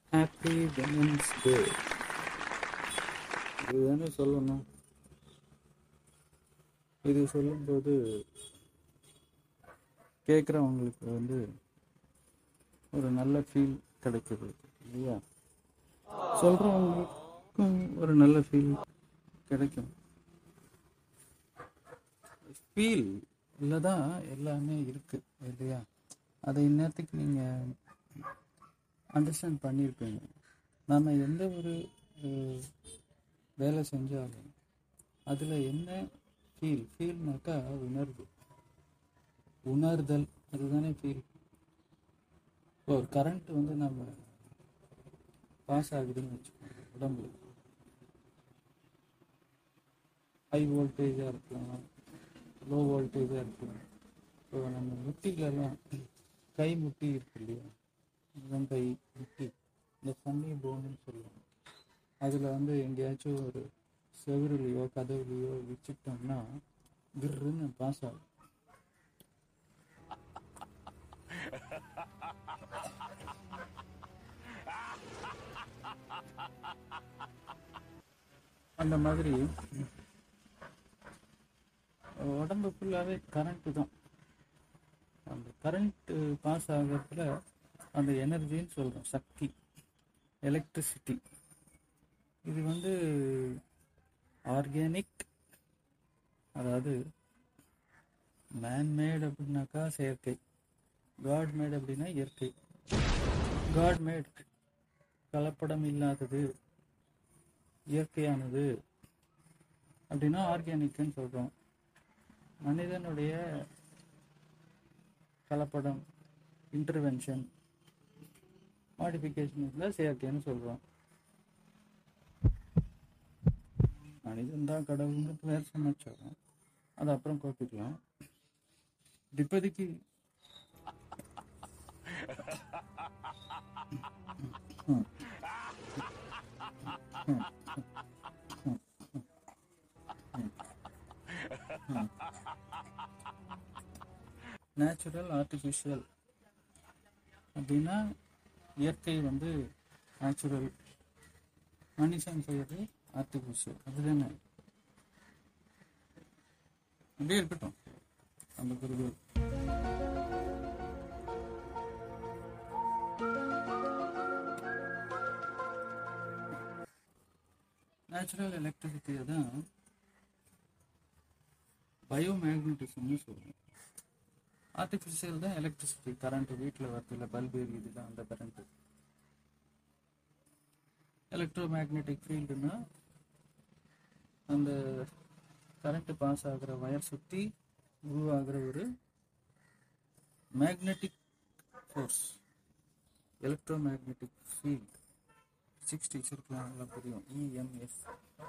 Happy women's day இதுதானே சொல்லணும் இது சொல்லும்போது கேட்குறவங்களுக்கு வந்து ஒரு நல்ல ஃபீல் கிடைக்குது இல்லையா சொல்கிறவங்களுக்கும் ஒரு நல்ல ஃபீல் கிடைக்கும் ஃபீல் இல்லை தான் எல்லாமே இருக்குது இல்லையா அதை இந்நேரத்துக்கு நீங்கள் அண்டர்ஸ்டாண்ட் பண்ணியிருப்பீங்க நம்ம எந்த ஒரு அஹ், வேலை செஞ்சாலும் அதில் என்ன ஃபீல் ஃபீல்னாக்கா உணர்வு உணர்தல் அதுதானே ஃபீல் இப்போ ஒரு கரண்ட் வந்து நம்ம பாஸ் ஆகுதுன்னு வச்சுக்கோங்க உடம்புல ஹை வோல்டேஜாக இருக்கலாம் லோ வோல்டேஜாக இருக்கலாம் இப்போ நம்ம முட்டிலெல்லாம் கை முட்டி இருக்கு இல்லையா கை முட்டி இந்த ஃபன்னி போன்னு சொல்லுவாங்க அதில் வந்து எங்கேயாச்சும் ஒரு செவுருலையோ கதவுலையோ வச்சுட்டோம்னா கிர்ன்னு பாஸ் ஆகும் அந்த மாதிரி உடம்பு ஃபுல்லாகவே கரண்ட்டு தான் அந்த கரண்ட்டு பாஸ் ஆகிறதுல அந்த எனர்ஜின்னு சொல்கிறோம் சக்தி எலக்ட்ரிசிட்டி இது வந்து ஆர்கானிக் அதாவது மேன்மேட் அப்படின்னாக்கா செயற்கை காட் மேட் அப்படின்னா இயற்கை காட் மேட் கலப்படம் இல்லாதது இயற்கையானது அப்படின்னா ஆர்கானிக்னு சொல்கிறோம் மனிதனுடைய கலப்படம் இன்டர்வென்ஷன் மாடிஃபிகேஷன் செயற்கைன்னு சொல்கிறோம் மனிதன் தான் கடவுள்னு பேர் சமைச்சோம் அது அப்புறம் கோப்பிக்கலாம் இப்போதைக்கு நேச்சுரல் ஆர்டிஃபிஷியல் அப்படின்னா இயற்கை வந்து நேச்சுரல் மனுஷன் செய்யறது ஆர்டிஃபிஷியல் அதுதானே அப்படியே இருக்கட்டும் அந்த குருகள் நேச்சுரல் எலக்ட்ரிசிட்டியை தான் பயோமேக்னட்டிசம்னு சொல்லுவோம் ஆர்டிஃபிஷியல் தான் எலக்ட்ரிசிட்டி கரண்ட் வீட்டில் வருது இல்லை பல்பு எரியுது தான் அந்த கரண்ட் எலக்ட்ரோ மேக்னெட்டிக் ஃபீல்டுனா அந்த கரண்ட் பாஸ் ஆகிற வயர் சுற்றி உருவாகிற ஒரு magnetic force electro magnetic field six டீச்சருக்குலாம் நல்லா புரியும் இஎம்எஃப்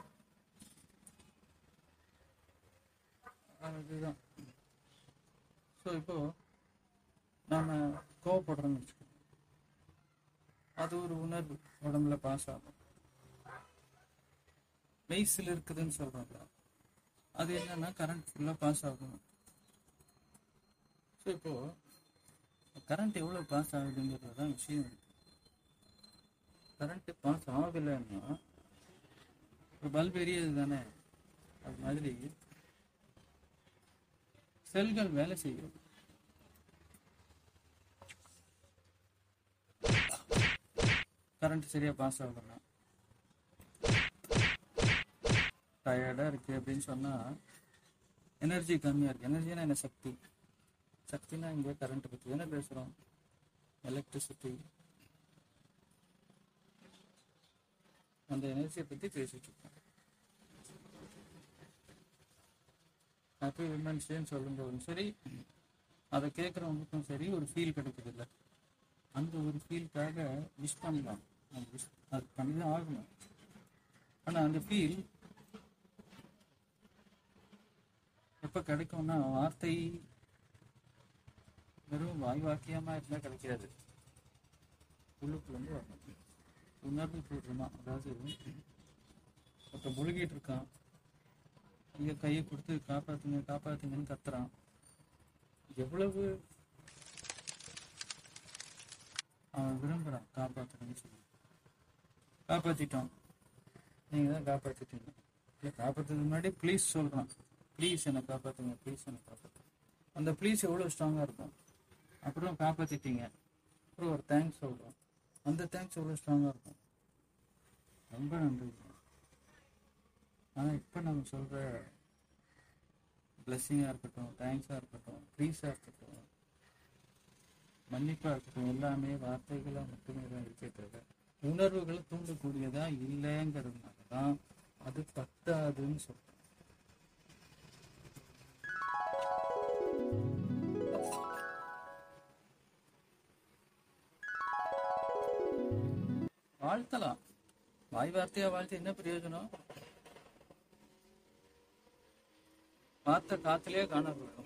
அதுதான் ஸோ இப்போ நாம கோவப்படுறோம்னு வச்சுக்கோங்க அது ஒரு உணர்வு உடம்புல பாஸ் ஆகும் மெய்சில் இருக்குதுன்னு சொல்றோம்ல அது என்னன்னா கரண்ட் ஃபுல்லாக பாஸ் ஆகும் ஸோ இப்போ கரண்ட் எவ்வளோ பாஸ் ஆகுதுங்கிறது தான் விஷயம் இருக்கு கரண்ட் பாஸ் ஆகலைன்னா ஒரு பல்ப் எரியுது தானே அது மாதிரி செல்கள் வேலை செய்யும் கரண்ட் சரியா பாஸ் ஆகலன்னா டயர்டா இருக்கு அப்படின்னு சொன்னா எனர்ஜி கம்மியா இருக்கு எனர்ஜினா என்ன சக்தி சக்தினா இங்க கரண்ட் பத்தி தானே பேசுறோம் எலக்ட்ரிசிட்டி அந்த எனர்ஜியை பத்தி பேசிட்டு இருக்கோம் ஹாப்பி விமன்ஸ் டேன்னு சொல்லும்போதும் சரி அதை கேட்குறவங்களுக்கும் சரி ஒரு ஃபீல் கிடைக்குது இல்லை அந்த ஒரு ஃபீலுக்காக விஷ் பண்ணலாம் அது wish அது பண்ணி தான் ஆகணும் ஆனால் அந்த ஃபீல் எப்போ கிடைக்கும்னா வார்த்தை வெறும் வாய் வாக்கியமாக இருந்தால் கிடைக்காது உள்ளுக்குள்ளேருந்து வரணும் உணர்வு பூர்வமாக அதாவது ஒருத்தன் முழுகிட்டு இருக்கான் இங்க கையை கொடுத்து காப்பாத்துங்க காப்பாத்துங்கன்னு கத்துறான் எவ்வளவு அவன் விரும்புறான் காப்பாத்தணும்னு சொல்லி காப்பாத்திட்டோம் நீங்க தான் காப்பாத்திட்டீங்க இல்லை காப்பாத்துறதுக்கு முன்னாடி ப்ளீஸ் சொல்றான் ப்ளீஸ் என்னை காப்பாத்துங்க ப்ளீஸ் என்னை காப்பாத்துங்க அந்த ப்ளீஸ் எவ்வளோ ஸ்ட்ராங்கா இருக்கும் அப்புறம் காப்பாத்திட்டீங்க அப்புறம் ஒரு தேங்க்ஸ் சொல்றோம் அந்த தேங்க்ஸ் எவ்வளோ ஸ்ட்ராங்கா இருக்கும் ரொம்ப நன்றி ஆனா இப்போ நம்ம சொல்ற பிளஸ்ஸிங்காக இருக்கட்டும் தேங்க்ஸாக இருக்கட்டும் ப்ளீஸாக இருக்கட்டும் மன்னிப்பாக இருக்கட்டும் எல்லாமே வார்த்தைகளாக மட்டுமே தான் இருக்கே தவிர உணர்வுகளை தூண்டக்கூடியதா இல்லைங்கிறதுனால தான் அது பத்தாதுன்னு சொல்றேன் வாழ்த்தலாம் வாய் வார்த்தையா வாழ்த்து என்ன பிரயோஜனம் வார்த்தை காத்திலே காணப்படும்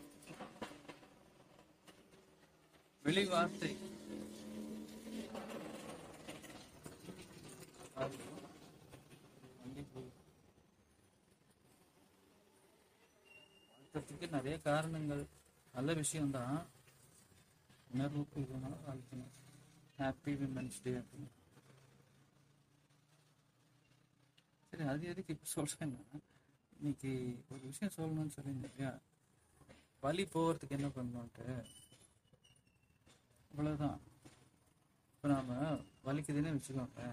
வெளி வார்த்தை அது வண்டி போகுது. வாழ்த்துறதுக்கு நிறைய காரணங்கள் நல்ல விஷயம்தான் உணர்வுக்கு இதுனால வாழ்த்தணும் ஹாப்பி விமன்ஸ் டே அப்படின்னு சரி அது எதுக்கு இப்போ சொல்றேன்னா இன்னைக்கு ஒரு விஷயம் சொல்லணும்னு சொல்லியிருந்தேன் இல்லையா வலி போகிறதுக்கு என்ன பண்ணணுன்ட்டு இவ்வளவுதான் இப்போ நாம வலிக்குதுன்னு வச்சுக்கோங்க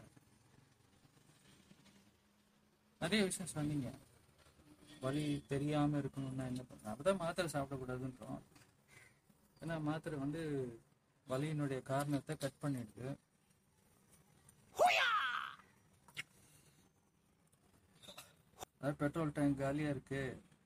நிறைய விஷயம் சொன்னீங்க வலி தெரியாம இருக்கணும்னா என்ன பண்ண அப்பதான் மாத்திரை சாப்பிடக்கூடாதுன்றோம் ஏன்னா மாத்திரை வந்து வலியினுடைய காரணத்தை கட் பண்ணிடுது அதாவது பெட்ரோல் டேங்க் காலியா இருக்கு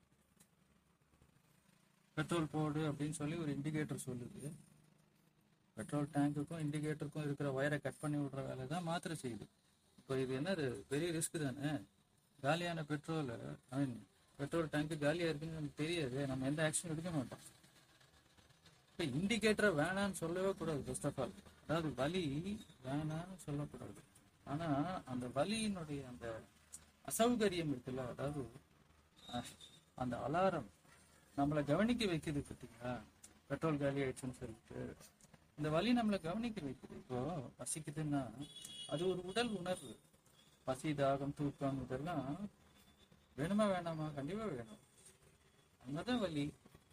பெட்ரோல் போடு அப்படின்னு சொல்லி ஒரு இண்டிகேட்டர் சொல்லுது பெட்ரோல் டேங்குக்கும் இண்டிகேட்டருக்கும் இருக்கிற வயரை கட் பண்ணி விடுற வேலை தான் மாத்திரை செய்யுது இப்போ இது என்னது பெரிய ரிஸ்க் தானே காலியான petrol I mean petrol tank காலியா இருக்குன்னு நமக்கு தெரியாது நம்ம எந்த ஆக்ஷன் எடுக்க மாட்டோம் இப்போ இண்டிகேட்டரை வேணான்னு சொல்லவே கூடாது ஃபர்ஸ்ட் ஆஃப் ஆல் அதாவது வலி வேணான்னு சொல்லக்கூடாது ஆனா அந்த வலியினுடைய அந்த அசௌகரியம் இருக்குல்ல அதாவது அஹ், அந்த அலாரம் நம்மளை கவனிக்க வைக்குது பார்த்தீங்களா பெட்ரோல் காலி ஆயிடுச்சுன்னு சொல்லிட்டு இந்த வலி நம்மளை கவனிக்க வைக்குது இப்போ பசிக்குதுன்னா அது ஒரு உடல் உணர்வு பசி தாகம் தூக்கம் இதெல்லாம் வேணுமா வேணாமா கண்டிப்பா வேணும் அங்கதான் வலி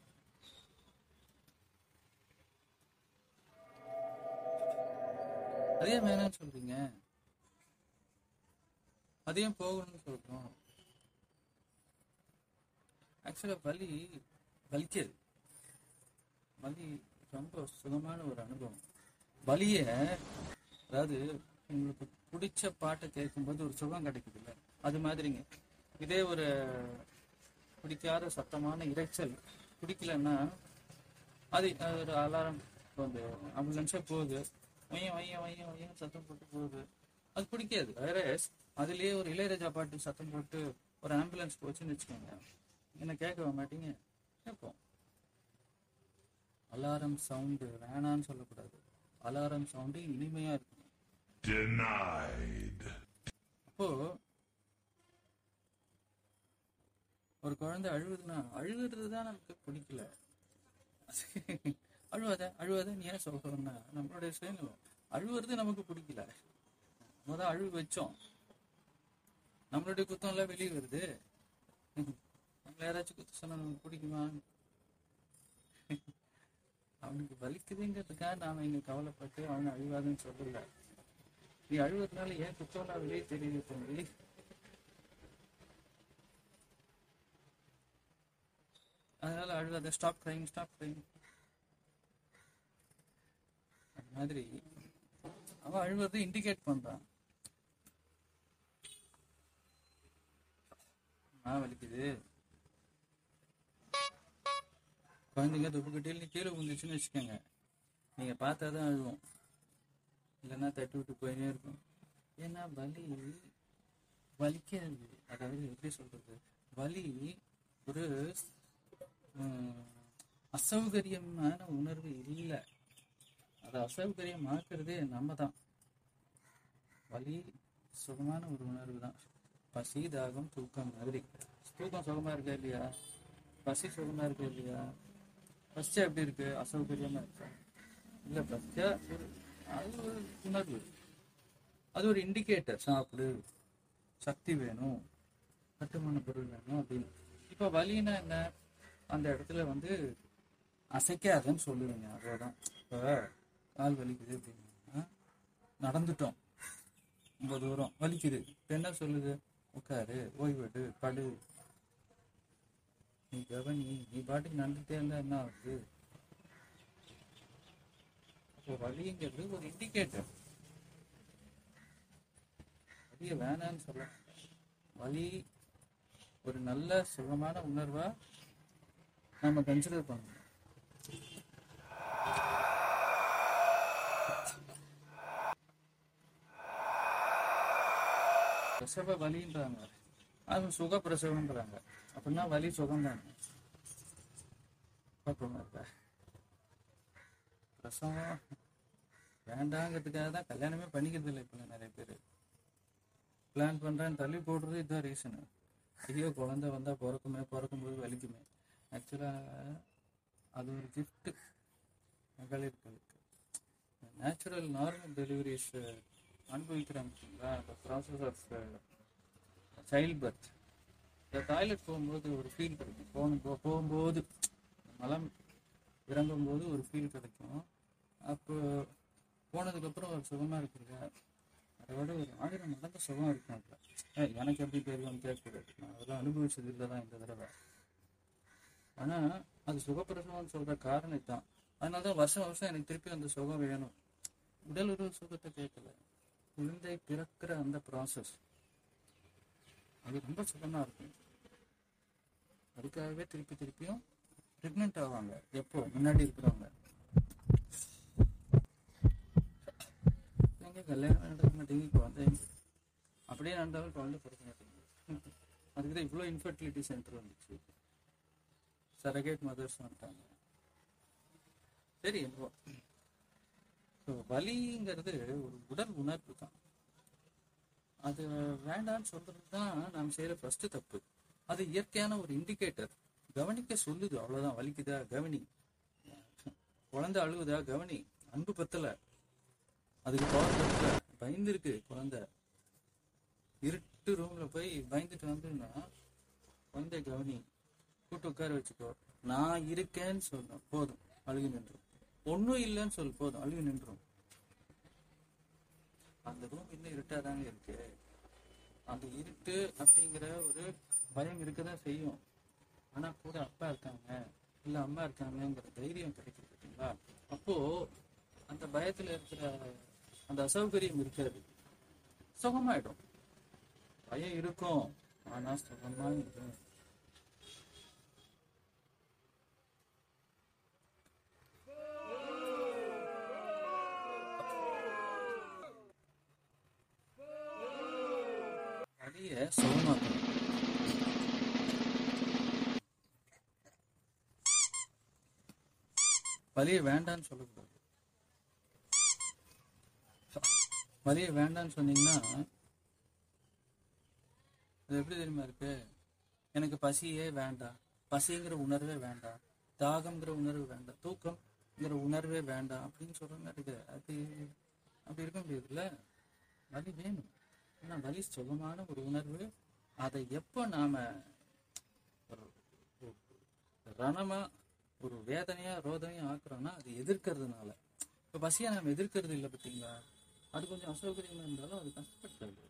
அதே வேணாம்னு சொல்றீங்க அதையும் போகணும்னு சொல்றோம் ஆக்சுவலா வலி வலிக்காது வலி ரொம்ப சுகமான ஒரு அனுபவம் வலிய அதாவது உங்களுக்கு பிடிச்ச பாட்டை கேட்கும்போது ஒரு சுகம் கிடைக்குதுல்ல அது மாதிரிங்க இதே ஒரு பிடிக்காத சத்தமான இரைச்சல் பிடிக்கலன்னா அது அது ஒரு அலாரம் வந்து ஆம்புலன்ஸே போகுது வையம் வையம் வையம் வையம் சத்தம் போட்டு போகுது அது பிடிக்காது வேற அதுலயே ஒரு இளையராஜா பாட்டு சத்தம் போட்டு ஒரு ஆம்புலன்ஸ் போச்சுன்னு வச்சுக்கோங்க என்ன கேட்க மாட்டீங்க கேட்போம் அலாரம் சவுண்டு வேணான்னு சொல்லக்கூடாது அலாரம் சவுண்டு இனிமையா இருக்கணும் Denied. அப்போ ஒரு குழந்தை அழுகுதுன்னா அழுகுறது தான் நமக்கு பிடிக்கல அழுவாத அழுவாத நீ ஏன் சொல்றோம்னா நம்மளுடைய சுயநலம் அழுவுறது நமக்கு பிடிக்கல முத அழுவு வச்சோம் நம்மளுடைய குத்தம் எல்லாம் வெளியே வருது நம்மள யாராச்சும் குத்த சொன்னா நமக்கு பிடிக்குமா அவனுக்கு வலிக்குதுங்கிறதுக்காக நாம இங்க கவலைப்பட்டு அவனை அழுவாதுன்னு சொல்லல நீ அழுவதுனால ஏன் குத்தம்லாம் வெளியே தெரியுது தம்பி அதனால அழுவாத ஸ்டாப் க்ரைங் ஸ்டாப் க்ரைங் அது மாதிரி அவன் அழுவதை இண்டிகேட் பண்றான் ஆ வலிக்குது குழந்தைங்க துப்பு கட்டியில் கீழே விழுந்துச்சுன்னு வச்சுக்கோங்க நீங்க பார்த்தா தான் அழுவோம் இல்லைன்னா தட்டி விட்டு போயினே இருக்கும் ஏன்னா வலி வலிக்காது அதாவது எப்படி சொல்றது வலி ஒரு உம், அசௌகரியமான உணர்வு இல்லை அதை அசௌகரியமாக்குறதே நம்ம தான் வலி சுகமான ஒரு உணர்வு தான் பசி தாகம் தூக்கம் மாதிரி தூக்கம் சுகமா இருக்கா இல்லையா பசி சுகமா இருக்கா இல்லையா பசிச்சா எப்படி இருக்கு அசௌகரியமா இருக்கா இல்ல பசிச்சா ஒரு அது ஒரு உணர்வு அது ஒரு இண்டிகேட்டர் சாப்பிடு சக்தி வேணும் கட்டுமான பொருள் வேணும் அப்படின்னு இப்போ வலின்னா என்ன அந்த இடத்துல வந்து அசைக்காதுன்னு சொல்லுவீங்க அவ்வளோதான் இப்போ கால் வலிக்குது அப்படின்னா நடந்துட்டோம் ரொம்ப தூரம் வலிக்குது இப்போ என்ன சொல்லுது உட்காரு ஓய்வெடு படு நீ கவனி நீ பாட்டுக்கு நடந்துட்டே இருந்தா என்ன ஆகுது அப்போ வலிங்கிறது ஒரு இண்டிகேட்டர் வலிய வேணான்னு சொல்ல வலி ஒரு நல்ல சுகமான உணர்வா நம்ம கன்சிடர் பண்ணணும் பிரசவ வலின்றாங்க அது சுக பிரசவம்ன்றாங்க அப்படின்னா வலி சுகம் தானே பார்ப்போமா இருக்கா பிரசவம் வேண்டாங்கிறதுக்காக தான் கல்யாணமே பண்ணிக்கிறது இல்லை இப்போ நிறைய பேர் பிளான் பண்றேன் தள்ளி போடுறது இதுதான் ரீசனு ஐயோ குழந்தை வந்தா பிறக்குமே பிறக்கும்போது வலிக்குமே ஆக்சுவலா அது ஒரு gift மகளிர்களுக்கு நேச்சுரல் நார்மல் டெலிவரிஸ் அனுபவிக்கிறாங்க பார்த்தீங்களா அந்த ப்ராசஸ் ஆஃப் சைல்ட் பர்த் இந்த டாய்லெட் போகும்போது ஒரு ஃபீல் கிடைக்கும் போகும் போ- போகும்போது மலம் இறங்கும்போது ஒரு ஃபீல் கிடைக்கும் அப்போ போனதுக்கப்புறம் ஒரு சுகமாக இருக்குல்ல அதை விட ஒரு ஆயிரம் மடங்கு சுகம் இருக்கும் அதுல. ஏய், எனக்கு எப்படி தெரியும்னு கேட்கக்கூடாது நான் அதெல்லாம் அனுபவிச்சது இல்லை தான் இந்த தடவை ஆனால் அது சுகப்பிரசவம்னு சொல்கிற காரணம் தான் அதனால தான் வருஷம் வருஷம் எனக்கு திருப்பி அந்த சுகம் வேணும் உடல் உறவு சுகத்தை கேட்கல குழந்தை பிறக்கிற அந்த ப்ராசஸ் அது ரொம்ப சுகமாக இருக்கும் அதுக்காகவே திருப்பி திருப்பியும் ப்ரெக்னென்ட் ஆவாங்க எப்போ முன்னாடி இருக்கிறவங்க எங்க கல்யாணம் நடக்க மாட்டேங்குது குழந்தை அப்படியே நடந்தாலும் குழந்தை பிறக்க மாட்டேங்குது அதுக்கு தான் இவ்வளோ இன்ஃபர்டிலிட்டி சென்டர் வந்துச்சு சரகேட் மதர்ஸ் வந்துட்டாங்க சரி ஸோ வலிங்கிறது ஒரு உடல் உணர்வு தான் அது வேண்டாம்னு சொல்றது தான் நாம் செய்யற ஃபர்ஸ்ட் தப்பு அது இயற்கையான ஒரு இண்டிகேட்டர் கவனிக்க சொல்லுது அவ்வளவுதான் வலிக்குதா கவனி குழந்தை அழுகுதா கவனி அன்பு பத்தல அதுக்கு பவர் பத்தல பயந்துருக்கு குழந்தை இருட்டு ரூம்ல போய் பயந்துட்டு வந்துன்னா குழந்தை கவனி கூட்டு உட்கார வச்சுக்கோ நான் இருக்கேன்னு சொல்லணும் போதும் அழுகு நின்றும் ஒன்றும் இல்லைன்னு சொல்லு போதும் அழுகு நின்றும் அந்த ரூம் இன்னும் இருட்டாதாங்க இருக்கு அந்த இருட்டு அப்படிங்கிற ஒரு பயம் இருக்கதான் செய்யும் ஆனா கூட அப்பா இருக்காங்க இல்ல அம்மா இருக்காங்கங்கிற தைரியம் கிடைக்குது பார்த்தீங்களா அப்போ அந்த பயத்துல இருக்கிற அந்த அசௌகரியம் இருக்காது சுகமாயிடும் பயம் இருக்கும் ஆனா சுகமா இருக்கும் வலிய சுகமாக்கணும் வலிய வேண்டான்னு சொல்லக்கூடாது வலிய வேண்டான்னு சொன்னீங்கன்னா அது எப்படி தெரியுமா இருக்கு எனக்கு பசியே வேண்டாம் பசிங்கிற உணர்வே வேண்டாம் தாகம்ங்கிற உணர்வு வேண்டாம் தூக்கம்ங்கிற உணர்வே வேண்டாம் அப்படின்னு சொல்றாங்க இருக்கு அது அப்படி இருக்க முடியாதுல்ல வலி வேணும் ஆனா வலி சுகமான ஒரு உணர்வு அதை எப்போ நாம ஒரு ஒரு ரணமா ஒரு வேதனையா ரோதனையா ஆக்குறோம்னா அது எதிர்க்கிறதுனால இப்ப பசியை நாம எதிர்க்கிறது இல்லை பார்த்தீங்களா அது கொஞ்சம் அசௌகரியமா இருந்தாலும் அது கஷ்டப்படுத்துறது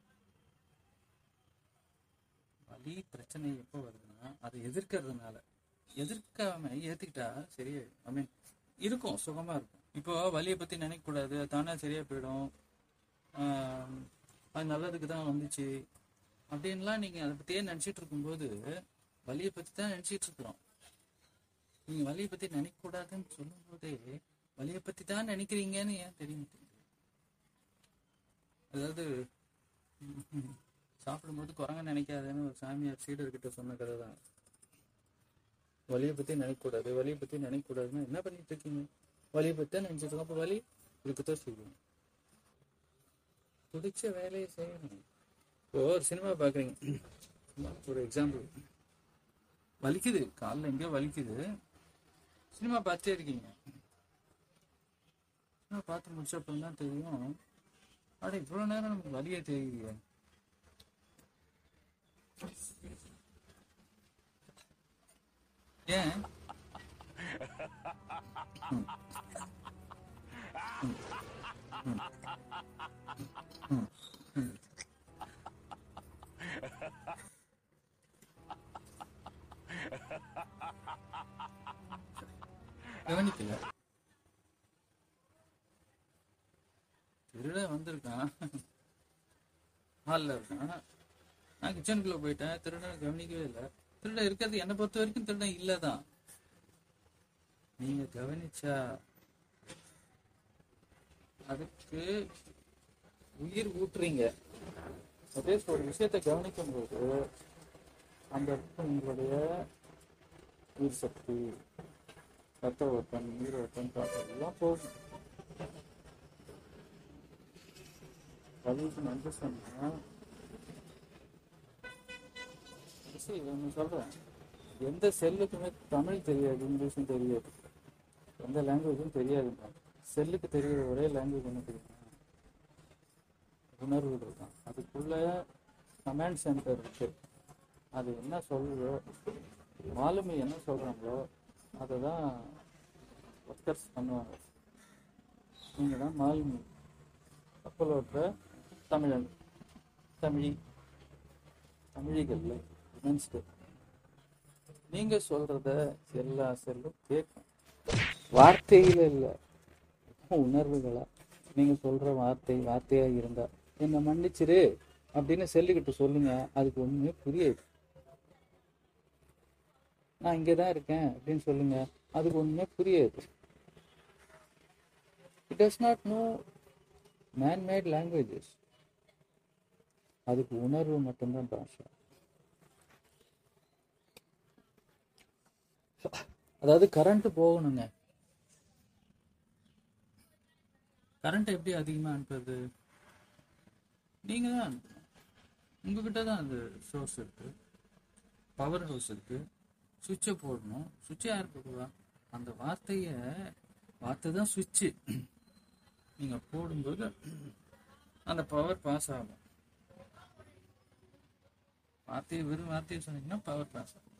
வலி பிரச்சனை எப்போ வருதுன்னா அதை எதிர்க்கிறதுனால எதிர்க்காம ஏத்துக்கிட்டா சரி ஐ மீன் இருக்கும் சுகமா இருக்கும் இப்போ வலியை பத்தி நினைக்க கூடாது தானா சரியா போயிடும் ஆஹ் அது நல்லதுக்கு தான் வந்துச்சு அப்படின்லாம் நீங்க அதை பத்தியே நினைச்சிட்டு இருக்கும்போது வலியை பத்தி தான் நினைச்சிட்டு இருக்கிறோம் நீங்க வலியை பத்தி நினைக்க கூடாதுன்னு சொல்லும் போதே வலியை பத்தி தான் நினைக்கிறீங்கன்னு ஏன் தெரிய மாட்டேங்குது அதாவது ம், சாப்பிடும்போது குரங்க நினைக்காதேன்னு ஒரு சாமியார் சீடர்கிட்ட சொன்ன கதை தான் வலியை பத்தி நினைக்கக்கூடாது வலியை பத்தி நினைக்கக்கூடாதுன்னா என்ன பண்ணிட்டு இருக்கீங்க வலியை பத்தி தான் நினைச்சிட்டு இருக்கோம் அப்ப வலி இருக்குதான் செய்யும் பிடிச்ச வேலையை செய்யணும் இப்போ ஒரு சினிமா பாக்குறீங்க சும்மா ஒரு எக்ஸாம்பிள் வலிக்குது காலில் எங்கேயோ வலிக்குது சினிமா பார்த்துட்டே இருக்கீங்க சினிமா பார்த்து முடிச்ச அப்புறம் தான் தெரியும் அட இவ்வளவு நேரம் நமக்கு வழியே தெரியுது ஏன் ம். ம். ம். ம். ம். கவனிக்கல திருட வந்திருக்கான் ஹாலில் இருக்கான் நான் கிச்சனுக்குள்ள போயிட்டேன் திருடனை கவனிக்கவே இல்லை திருடன் இருக்கிறது என்னை பொறுத்த வரைக்கும் திருடன் இல்லதான் நீங்க கவனிச்சா அதுக்கு உயிர் ஊட்டுறீங்க அதே ஒரு விஷயத்தை கவனிக்கும் போது அந்த இடத்துல உங்களுடைய உயிர் சக்தி ரத்த ஓட்டம் நீர் ஓட்டம் காற்று எல்லாம் போகும் பதிவுக்கு நன்றி சொன்னா சரி ஒன்று சொல்றேன் எந்த செல்லுக்குமே தமிழ் தெரியாது இங்கிலீஷும் தெரியாது எந்த லாங்குவேஜும் தெரியாதுங்க செல்லுக்கு தெரிகிற ஒரே லாங்குவேஜ் என்ன தெரியுமா உணர்வுகள் தான் அதுக்குள்ள கமாண்ட் சென்டர் இருக்கு அது என்ன சொல்லுதோ மாலுமி என்ன சொல்றாங்களோ அதை தான் ஒர்க்கர்ஸ் பண்ணுவாங்க நீங்க தான் மாலுமி கப்பல் ஓட்டுற தமிழன் தமிழி தமிழிகள்ல இணைஞ்சிட்டு நீங்க சொல்றத எல்லா செல்லும் கேட்கும் வார்த்தையில இல்ல உணர்வுகளா நீங்க சொல்ற வார்த்தை வார்த்தையா இருந்தா என்ன மன்னிச்சிரு அப்படின்னு செல்லுகிட்ட சொல்லுங்க அதுக்கு ஒண்ணுமே புரியாது நான் இங்கதான் இருக்கேன் அப்படின்னு சொல்லுங்க அதுக்கு ஒண்ணுமே புரியாது it does not know man made languages அதுக்கு உணர்வு மட்டும்தான் பாஷை அதாவது கரண்ட் போகணுங்க கரண்ட் எப்படி அதிகமா அனுப்புறது நீங்க தான் அனுப்பணும் உங்ககிட்ட தான் அந்த சோர்ஸ் இருக்கு பவர் ஹவுஸ் இருக்கு சுவிட்சை போடணும் சுவிட்சை யார் போடுவா அந்த வார்த்தைய வார்த்தை தான் சுவிட்சு நீங்க போடும்போது அந்த பவர் பாஸ் ஆகும் வார்த்தையை வெறும் வார்த்தையை சொன்னீங்கன்னா பவர் பாஸ் ஆகும்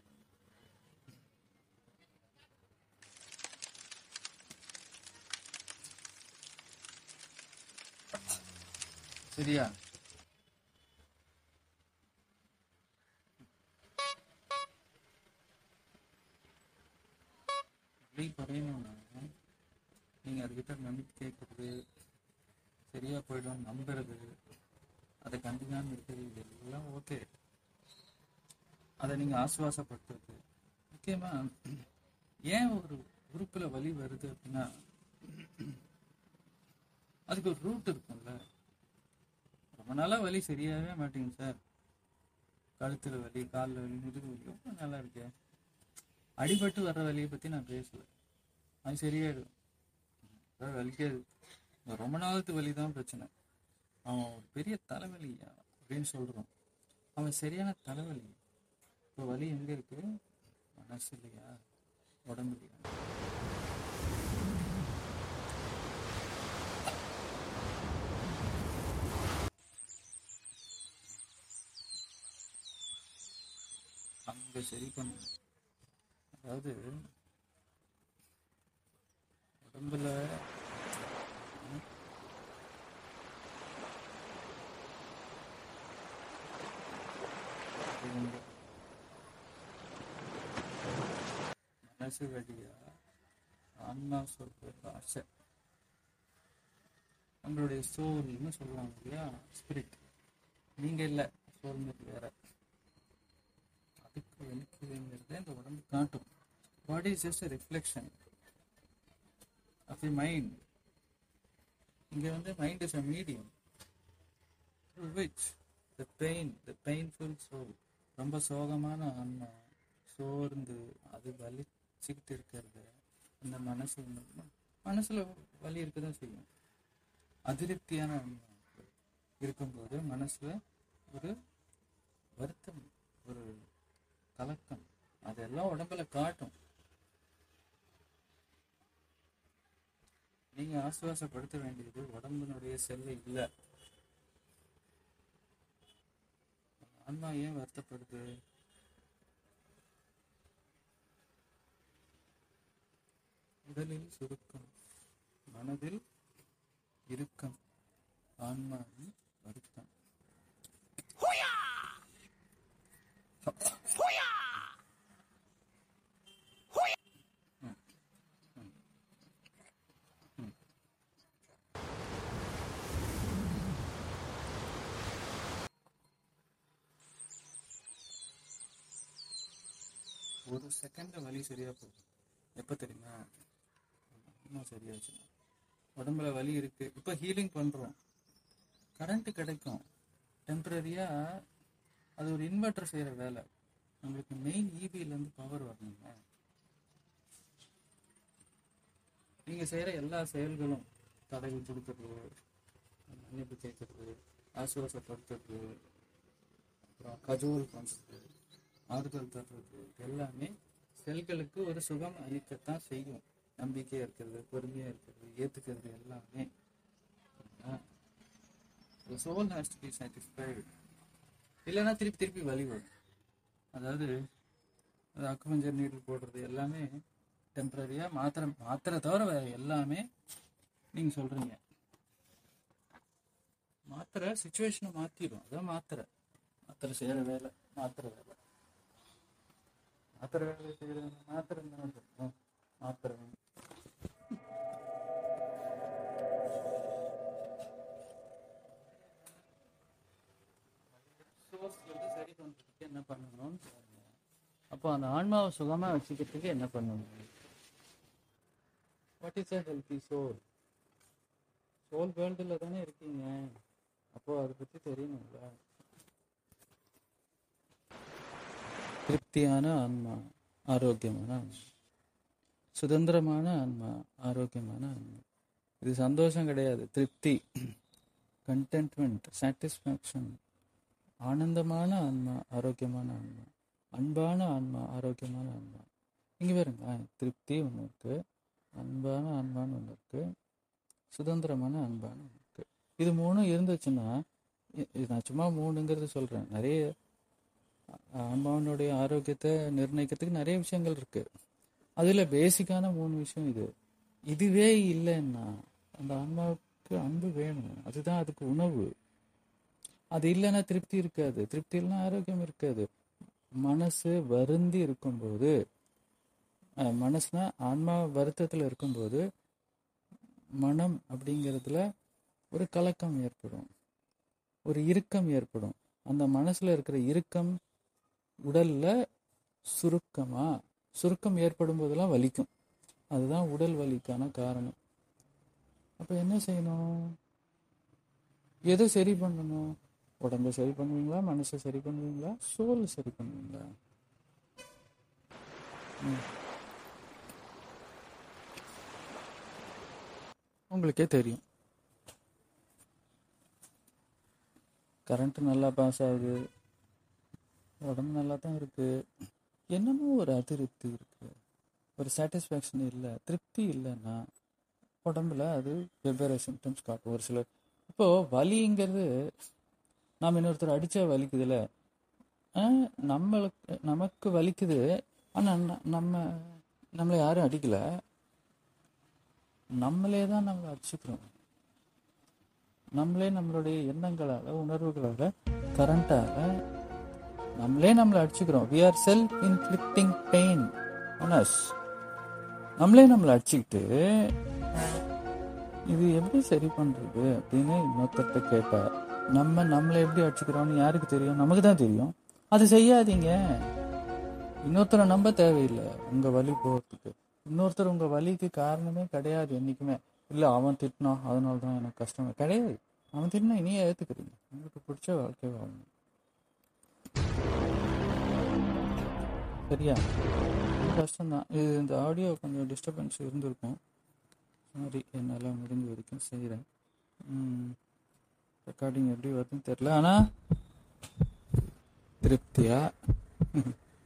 சரியா எப்படி குறையணும்னா நீங்க அதுக்கிட்ட நம்பிக்கை கேட்கறது சரியா போயிடும் நம்புறது அதை கண்டுக்காம இருக்கிறது இது எல்லாம் ஓகே அதை நீங்க ஆசுவாசப்படுத்துறது முக்கியமா ஏன் ஒரு உறுப்புல வலி வருது அப்படின்னா அதுக்கு ஒரு ரூட் இருக்கும்ல ரொம்ப நாளா வலி சரியாகவே மாட்டேங்குது சார் கழுத்துல வலி காலில் வலி முதுகு வலி ரொம்ப நல்லா இருக்கே அடிபட்டு வர்ற வலியை பத்தி நான் பேசல அது சரியாயிடும் அதாவது வலிக்காது இந்த ரொம்ப நாளத்து வலி தான் பிரச்சனை அவன் ஒரு பெரிய தலைவலி அப்படின்னு சொல்றான் அவன் சரியான தலைவலி இப்போ வலி எங்க இருக்கு மனசு இல்லையா உடம்பு இல்லையா அங்க சரி பண்ணணும் அதாவது உடம்புல ம், இவங்க மனசு வழியா ஆன்மா சொல்ற ஆசை நம்மளுடைய சோல்னு சொல்லுவாங்க இல்லையா ஸ்பிரிட் நீங்க இல்ல சோல்ங்கிறது வேற அதுக்கு வெளிக்கிறதுங்கிறத இந்த உடம்பு காட்டும் body is just reflection of the mind இங்க வந்து mind is a medium through which the pain the painful soul ரொம்ப சோகமான ஆன்மா சோர்ந்து அது வலிச்சுக்கிட்டு இருக்கிறது அந்த மனசு உணர்வு. மனசுல வலி இருக்கதான் செய்யும் அதிருப்தியான ஆன்மா இருக்கும்போது மனசுல ஒரு வருத்தம் ஒரு கலக்கம் அதெல்லாம் உடம்புல காட்டும் நீங்க ஆசுவாசப்படுத்த வேண்டியது உடம்பினுடைய செல்லை இல்லை ஆன்மா ஏன் வருத்தப்படுது உடலில் சுருக்கம் மனதில் இறுக்கம் ஆன்மாவில் வருத்தம் ஒரு செகண்ட்ல வலி சரியா போகும் எப்ப தெரியுமா இன்னும் சரியாச்சு உடம்புல வலி இருக்கு இப்ப ஹீலிங் பண்றோம் கரண்ட் கிடைக்கும் டெம்பரரியா அது ஒரு இன்வெர்டர் செய்யற வேலை நம்மளுக்கு மெயின் இபில இருந்து பவர் வரணுங்க நீங்க செய்யற எல்லா செயல்களும் தடவி கொடுக்கறது மன்னிப்பு கேட்கறது ஆசுவாசப்படுத்துறது அப்புறம் கஜோல் பண்றது ஆறுதல் தர்றது எல்லாமே செல்களுக்கு ஒரு சுகம் அளிக்கத்தான் செய்யும் நம்பிக்கையா இருக்கிறது பொறுமையா இருக்கிறது ஏத்துக்கிறது எல்லாமே soul has to be satisfied இல்லைன்னா திருப்பி திருப்பி வலி வரும் அதாவது அது அக்குபஞ்சர் நீடில் போடுறது எல்லாமே டெம்பரரியா மாத்திரை மாத்திரை தவிர வேற எல்லாமே நீங்க சொல்றீங்க மாத்திரை சுச்சுவேஷனை மாத்திடும் அதான் மாத்திரை மாத்திரை செய்யற வேலை மாத்திரை வேலை மாத்திரை வேலை செய்யறது மாத்திரை என்ன சொல்றோம் மாத்திரை source வந்து சரி பண்றதுக்கு என்ன பண்ணணும்னு பாருங்க அப்போ அந்த ஆன்மாவை சுகமா வச்சுக்கிறதுக்கு என்ன பண்ணணும் what is a healthy soul soul வேர்ல்டில் தானே இருக்கீங்க அப்போ அதை பத்தி தெரியணும்ல திருப்தியான ஆன்மா ஆரோக்கியமான ஆன்மா சுதந்திரமான ஆன்மா ஆரோக்கியமான ஆன்மா இது சந்தோஷம் கிடையாது திருப்தி கண்டென்ட்மெண்ட் சாட்டிஸ்ஃபேக்ஷன் ஆனந்தமான ஆன்மா ஆரோக்கியமான ஆன்மா அன்பான ஆன்மா ஆரோக்கியமான ஆன்மா இங்கே பாருங்க திருப்தி ஒன்று இருக்கு அன்பான ஆன்மான்னு ஒன்று இருக்கு சுதந்திரமான அன்பான ஒன்று இருக்கு இது மூணும் இருந்துச்சுன்னா இ- இது நான் சும்மா மூணுங்கிறது சொல்கிறேன் நிறைய ஆன்மாவனுடைய ஆரோக்கியத்தை நிர்ணயிக்கிறதுக்கு நிறைய விஷயங்கள் இருக்கு அதில் பேசிக்கான மூணு விஷயம் இது இதுவே இல்லைன்னா அந்த ஆன்மாவுக்கு அன்பு வேணும் அதுதான் அதுக்கு உணவு அது இல்லைன்னா திருப்தி இருக்காது திருப்தி இல்லைன்னா ஆரோக்கியம் இருக்காது மனசு வருந்தி இருக்கும்போது அஹ், மனசுனா ஆன்மா வருத்தத்தில் இருக்கும்போது மனம் அப்படிங்கிறதுல ஒரு கலக்கம் ஏற்படும் ஒரு இறுக்கம் ஏற்படும் அந்த மனசுல இருக்கிற இறுக்கம் உடல்ல சுருக்கமா சுருக்கம் ஏற்படும் போதெல்லாம் வலிக்கும் அதுதான் உடல் வலிக்கான காரணம் அப்ப என்ன செய்யணும் எதை சரி பண்ணணும் உடம்ப சரி பண்ணுவீங்களா மனசை சரி பண்ணுவீங்களா சோல் சரி பண்ணுவீங்களா ம். உங்களுக்கே தெரியும் கரண்ட் நல்லா பாஸ் ஆகுது உடம்பு நல்லா தான் இருக்கு என்னமோ ஒரு அதிருப்தி இருக்கு ஒரு சாட்டிஸ்ஃபேக்ஷன் இல்லை திருப்தி இல்லைன்னா உடம்புல அது வெவ்வேறு சிம்டம்ஸ் காட்டும் ஒரு சில இப்போ வலிங்கிறது நாம் இன்னொருத்தர் அடிச்சா வலிக்குதுல்ல ஆஹ் நம்மளுக்கு நமக்கு வலிக்குது ஆனா ந- நம்ம நம்மளை யாரும் அடிக்கல நம்மளே தான் நம்மளை அடிச்சுக்கிறோம் நம்மளே நம்மளுடைய எண்ணங்களால உணர்வுகளால கரண்டால நம்மளே நம்மளை அடிச்சுக்கிறோம் we are self inflicting pain on us நம்மளே நம்மளை அடிச்சுக்கிட்டு இது எப்படி சரி பண்றது அப்படின்னு இன்னொருத்தர்கிட்ட கேட்டா நம்ம நம்மளை எப்படி அடிச்சுக்கிறோம்னு யாருக்கு தெரியும் நமக்கு தான் தெரியும் அது செய்யாதீங்க இன்னொருத்தரை நம்ப தேவையில்லை உங்க வலி போகிறதுக்கு இன்னொருத்தர் உங்க வலிக்கு காரணமே கிடையாது என்னைக்குமே இல்ல அவன் திட்டினான் அதனால தான் எனக்கு கஷ்டம் கிடையாது அவன் திட்டினா இனியே ஏத்துக்கிறீங்க உங்களுக்கு பிடிச்ச வாழ்க்கை வாழணும் சரியா ரொம்ப கஷ்டம்தான் இது இந்த ஆடியோ கொஞ்சம் டிஸ்டர்பன்ஸ் இருந்திருக்கும் சாரி என்னால் முடிஞ்ச வரைக்கும் செய்கிறேன் ரெக்கார்டிங் எப்படி வருதுன்னு தெரில ஆனால் திருப்தியா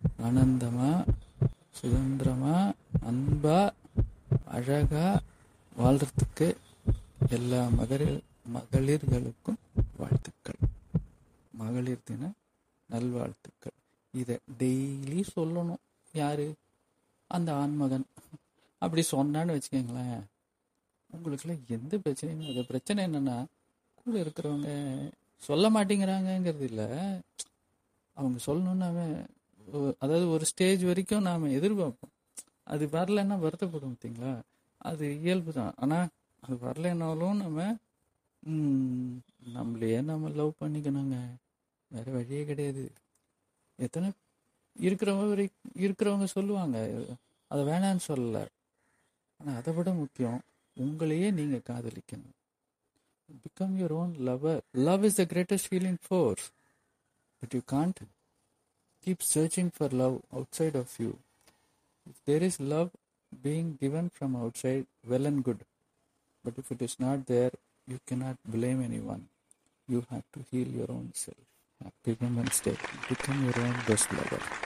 ஆனந்தமா சுதந்திரமா அன்பா அழகா வாழ்கிறதுக்கு எல்லா மகளிர் மகளிர்களுக்கும் வாழ்த்துக்கள் மகளிர் தின நல்வாழ்த்துக்கள் இதை டெய்லி சொல்லணும் யாரு அந்த ஆண்மகன் அப்படி சொன்னான்னு வச்சுக்கோங்களேன் உங்களுக்குலாம் எந்த பிரச்சனையும் அது பிரச்சனை என்னன்னா கூட இருக்கிறவங்க சொல்ல மாட்டேங்கிறாங்கங்கிறது இல்லை அவங்க சொல்லணும்னு அவன் ஒ- அதாவது ஒரு ஸ்டேஜ் வரைக்கும் நாம் எதிர்பார்ப்போம் அது வரலைன்னா வருத்தப்படும் பார்த்தீங்களா அது இயல்பு தான் ஆனால் அது வரலைன்னாலும் நம்ம ம், நம்மளையே நம்ம லவ் பண்ணிக்கணுங்க வேற வழியே கிடையாது எத்தனை இருக்கிறவங்க வரை இருக்கிறவங்க சொல்லுவாங்க அதை வேணான்னு சொல்லல ஆனால் அதை விட முக்கியம் உங்களையே நீங்கள் காதலிக்கணும் become your own lover love is the greatest feeling force but you can't keep searching for love outside of you If there is love being given from outside, well and good. But if it is not there, you cannot blame anyone. You have to heal your own self. Happy Women's Day. Become your own best lover.